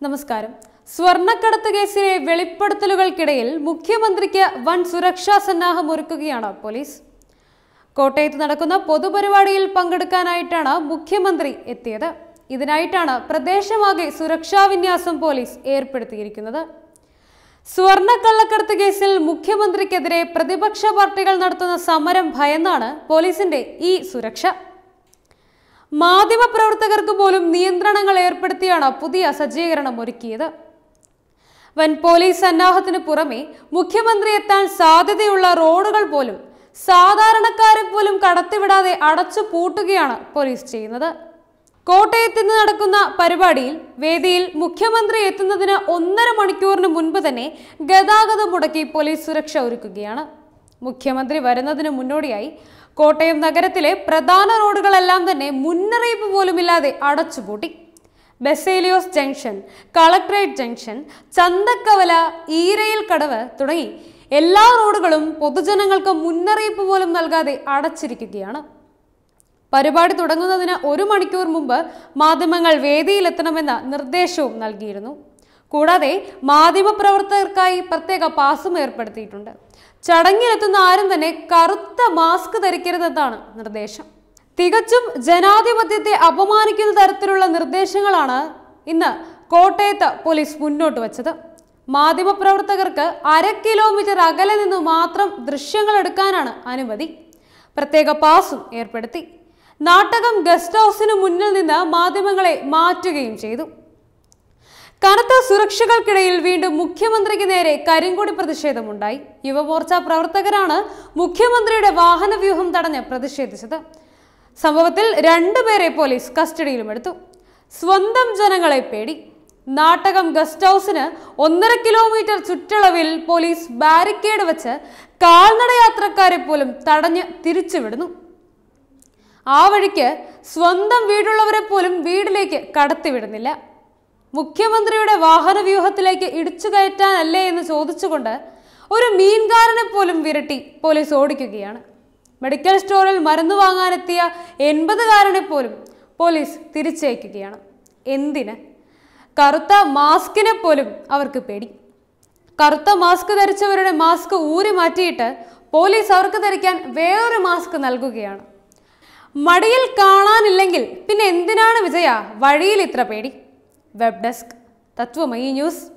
നമസ്കാരം സ്വർണ്ണക്കടത്ത് കേസിലെ വെളിപ്പെടുത്തലുകൾക്കിടയിൽ മുഖ്യമന്ത്രിക്ക് വൻ സുരക്ഷാ സന്നാഹം ഒരുക്കുകയാണ് പോലീസ് കോട്ടയത്ത് നടക്കുന്ന പൊതുപരിപാടിയിൽ പങ്കെടുക്കാനായിട്ടാണ് മുഖ്യമന്ത്രി എത്തിയത് ഇതിനായിട്ടാണ് പ്രദേശമാകെ സുരക്ഷാ വിന്യാസം പോലീസ് ഏർപ്പെടുത്തിയിരിക്കുന്നത് സ്വർണ്ണക്കള്ളക്കടത്ത് കേസിൽ മുഖ്യമന്ത്രിക്കെതിരെ പ്രതിപക്ഷ പാർട്ടികൾ നടത്തുന്ന സമരം ഭയന്നാണ് പോലീസിന്റെ ഈ സുരക്ഷ മാധ്യമപ്രവർത്തകർക്ക് പോലും നിയന്ത്രണങ്ങൾ ഏർപ്പെടുത്തിയാണ് പുതിയ സജ്ജീകരണം ഒരുക്കിയത് വൻ പോലീസ് സന്നാഹത്തിന് പുറമെ മുഖ്യമന്ത്രി എത്താൻ സാധ്യതയുള്ള റോഡുകൾ പോലും സാധാരണക്കാരെ പോലും കടത്തിവിടാതെ അടച്ചു പൂട്ടുകയാണ് പോലീസ് ചെയ്യുന്നത് കോട്ടയത്ത് നിന്ന് നടക്കുന്ന പരിപാടിയിൽ വേദിയിൽ മുഖ്യമന്ത്രി എത്തുന്നതിന് ഒന്നര മണിക്കൂറിന് മുൻപ് തന്നെ ഗതാഗതം മുടക്കി പോലീസ് സുരക്ഷ ഒരുക്കുകയാണ് മുഖ്യമന്ത്രി വരുന്നതിന് മുന്നോടിയായി കോട്ടയം നഗരത്തിലെ പ്രധാന റോഡുകളെല്ലാം തന്നെ മുന്നറിയിപ്പ് പോലുമില്ലാതെ അടച്ചുപൂട്ടി Baselius junction collectorate junction Chanthakkavala ഈരയിൽ കടവ് തുടങ്ങി എല്ലാ റോഡുകളും പൊതുജനങ്ങൾക്ക് മുന്നറിയിപ്പ് പോലും നൽകാതെ അടച്ചിരിക്കുകയാണ് പരിപാടി തുടങ്ങുന്നതിന് ഒരു മണിക്കൂർ മുമ്പ് മാധ്യമങ്ങൾ വേദിയിലെത്തണമെന്ന നിർദ്ദേശവും നൽകിയിരുന്നു കൂടാതെ മാധ്യമപ്രവർത്തകർക്കായി പ്രത്യേക പാസും ഏർപ്പെടുത്തിയിട്ടുണ്ട് ചടങ്ങിലെത്തുന്ന ആരും തന്നെ കറുത്ത മാസ്ക് ധരിക്കരുതെന്നാണ് നിർദ്ദേശം തികച്ചും ജനാധിപത്യത്തെ അപമാനിക്കുന്ന തരത്തിലുള്ള നിർദ്ദേശങ്ങളാണ് ഇന്ന് കോട്ടയത്ത് പോലീസ് മുന്നോട്ട് വച്ചത് മാധ്യമപ്രവർത്തകർക്ക് അര കിലോമീറ്റർ അകലെ നിന്ന് മാത്രം ദൃശ്യങ്ങൾ എടുക്കാനാണ് അനുമതി പ്രത്യേക പാസും ഏർപ്പെടുത്തി നാട്ടകം ഗസ്റ്റ് ഹൗസിന് മുന്നിൽ നിന്ന് മാധ്യമങ്ങളെ മാറ്റുകയും ചെയ്തു കനത്ത സുരക്ഷകൾക്കിടയിൽ വീണ്ടും മുഖ്യമന്ത്രിക്ക് നേരെ കരിങ്കൊടി പ്രതിഷേധമുണ്ടായി യുവമോർച്ച പ്രവർത്തകരാണ് മുഖ്യമന്ത്രിയുടെ വാഹനവ്യൂഹം തടഞ്ഞ് പ്രതിഷേധിച്ചത് സംഭവത്തിൽ രണ്ടുപേരെ പോലീസ് കസ്റ്റഡിയിലുമെടുത്തു സ്വന്തം ജനങ്ങളെ പേടി നാട്ടകം ഗസ്റ്റ് ഹൗസിന് ഒന്നര കിലോമീറ്റർ ചുറ്റളവിൽ പോലീസ് ബാരിക്കേഡ് വെച്ച് കാൽനട യാത്രക്കാരെ പോലും തടഞ്ഞ് തിരിച്ചുവിടുന്നു ആ വഴിക്ക് സ്വന്തം വീടുള്ളവരെ പോലും വീട്ടിലേക്ക് കടത്തിവിടുന്നില്ല മുഖ്യമന്ത്രിയുടെ വാഹനവ്യൂഹത്തിലേക്ക് ഇടിച്ചു കയറ്റാനല്ലേ എന്ന് ചോദിച്ചുകൊണ്ട് ഒരു മീൻകാരനെ പോലും വിരട്ടി പോലീസ് ഓടിക്കുകയാണ് മെഡിക്കൽ സ്റ്റോറിൽ മരുന്ന് വാങ്ങാനെത്തിയ എൺപതുകാരനെ പോലും പോലീസ് തിരിച്ചയക്കുകയാണ് എന്തിന് കറുത്ത മാസ്കിനെ പോലും അവർക്ക് പേടി കറുത്ത മാസ്ക് ധരിച്ചവരുടെ മാസ്ക് ഊരി മാറ്റിയിട്ട് പോലീസ് അവർക്ക് ധരിക്കാൻ വേറൊരു മാസ്ക് നൽകുകയാണ് മടിയിൽ കാണാനില്ലെങ്കിൽ പിന്നെ എന്തിനാണ് വിജയ വഴിയിൽ ഇത്ര പേടി വെബ് ഡെസ്ക് തത്വമയി ന്യൂസ്